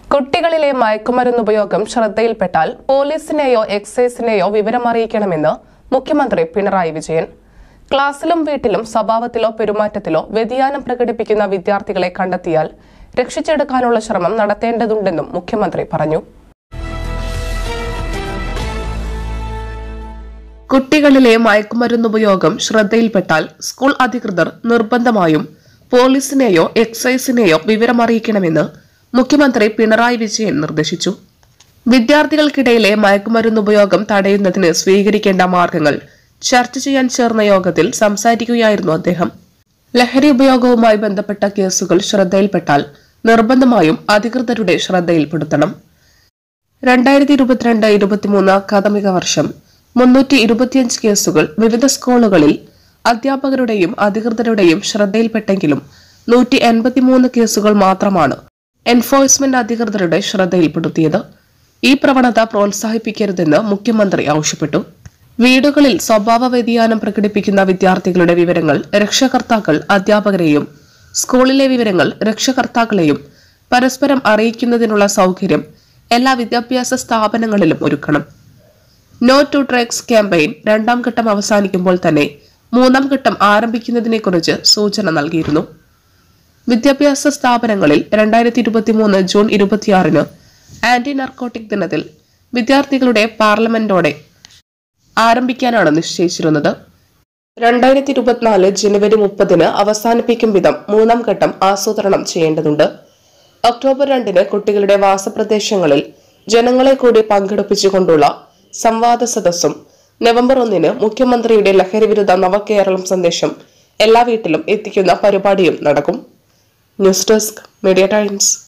കുട്ടികളിലെ മയക്കുമരുന്ന് ഉപയോഗം ശ്രദ്ധയിൽപ്പെട്ടാൽ പോലീസിനെയോ എക്സൈസിനെയോ വിവരമറിയിക്കണമെന്ന് മുഖ്യമന്ത്രി പിണറായി വിജയൻ ക്ലാസ്സിലും വീട്ടിലും സ്വഭാവത്തിലോ പെരുമാറ്റത്തിലോ വ്യതിയാനം പ്രകടിപ്പിക്കുന്ന വിദ്യാർത്ഥികളെ കണ്ടെത്തിയാൽ രക്ഷിച്ചെടുക്കാനുള്ള ശ്രമം നടത്തേണ്ടതുണ്ടെന്നും മുഖ്യമന്ത്രി പറഞ്ഞു കുട്ടികളിലെ മയക്കുമരുന്ന് ഉപയോഗം ശ്രദ്ധയിൽപ്പെട്ടാൽ സ്കൂൾ അധികൃതർ നിർബന്ധമായും പോലീസിനെയോ എക്സൈസിനെയോ വിവരമറിയിക്കണമെന്ന് മുഖ്യമന്ത്രി പിണറായി വിജയൻ നിർദ്ദേശിച്ചു വിദ്യാർത്ഥികൾക്കിടയിലെ മയക്കുമരുന്ന് ഉപയോഗം തടയുന്നതിന് സ്വീകരിക്കേണ്ട മാർഗങ്ങൾ ചർച്ച ചെയ്യാൻ ചേർന്ന യോഗത്തിൽ സംസാരിക്കുകയായിരുന്നു അദ്ദേഹം ലഹരി ഉപയോഗവുമായി ബന്ധപ്പെട്ട കേസുകൾ ശ്രദ്ധയിൽപ്പെട്ടാൽ നിർബന്ധമായും അധികൃതരുടെ ശ്രദ്ധയിൽപ്പെടുത്തണം രണ്ടായിരത്തി ഇരുപത്തിരണ്ട് ഇരുപത്തിമൂന്ന് അക്കാദമിക വർഷം മുന്നൂറ്റി ഇരുപത്തിയഞ്ച് കേസുകൾ വിവിധ സ്കൂളുകളിൽ അധ്യാപകരുടെയും അധികൃതരുടെയും ശ്രദ്ധയിൽപ്പെട്ടെങ്കിലും നൂറ്റി എൺപത്തിമൂന്ന് കേസുകൾ മാത്രമാണ് എൻഫോഴ്സ്മെന്റ് അധികൃതരുടെ ശ്രദ്ധയിൽപ്പെടുത്തിയത് ഈ പ്രവണത പ്രോത്സാഹിപ്പിക്കരുതെന്ന് മുഖ്യമന്ത്രി ആവശ്യപ്പെട്ടു വീടുകളിൽ സ്വഭാവ വ്യതിയാനം പ്രകടിപ്പിക്കുന്ന വിദ്യാർത്ഥികളുടെ വിവരങ്ങൾ രക്ഷകർത്താക്കൾ അധ്യാപകരെയും സ്കൂളിലെ വിവരങ്ങൾ രക്ഷകർത്താക്കളെയും പരസ്പരം അറിയിക്കുന്നതിനുള്ള സൗകര്യം എല്ലാ വിദ്യാഭ്യാസ സ്ഥാപനങ്ങളിലും ഒരുക്കണം നോ ടു ഡ്രഗ്സ് ക്യാമ്പയിൻ രണ്ടാം ഘട്ടം അവസാനിക്കുമ്പോൾ തന്നെ മൂന്നാം ഘട്ടം ആരംഭിക്കുന്നതിനെക്കുറിച്ച് സൂചന നൽകിയിരുന്നു വിദ്യാഭ്യാസ സ്ഥാപനങ്ങളിൽ രണ്ടായിരത്തി ഇരുപത്തിമൂന്ന് ജൂൺ ഇരുപത്തിയാറിന് ആന്റി നർക്കോട്ടിക് ദിനത്തിൽ വിദ്യാർത്ഥികളുടെ പാർലമെന്റോടെ ആരംഭിക്കാനാണ് നിശ്ചയിച്ചിരുന്നത് രണ്ടായിരത്തി ഇരുപത്തിനാല് ജനുവരി മുപ്പതിന് അവസാനിപ്പിക്കും വിധം മൂന്നാം ഘട്ടം ആസൂത്രണം ചെയ്യേണ്ടതുണ്ട് ഒക്ടോബർ രണ്ടിന് കുട്ടികളുടെ വാസപ്രദേശങ്ങളിൽ ജനങ്ങളെ കൂടി പങ്കെടുപ്പിച്ചുകൊണ്ടുള്ള സംവാദ സദസ്സും നവംബർ ഒന്നിന് മുഖ്യമന്ത്രിയുടെ ലഹരി വിരുദ്ധ നവകേരളം സന്ദേശം എല്ലാ വീട്ടിലും എത്തിക്കുന്ന പരിപാടിയും നടക്കും ന്യൂസ് ഡെസ്ക് മീഡിയ ടൈംസ്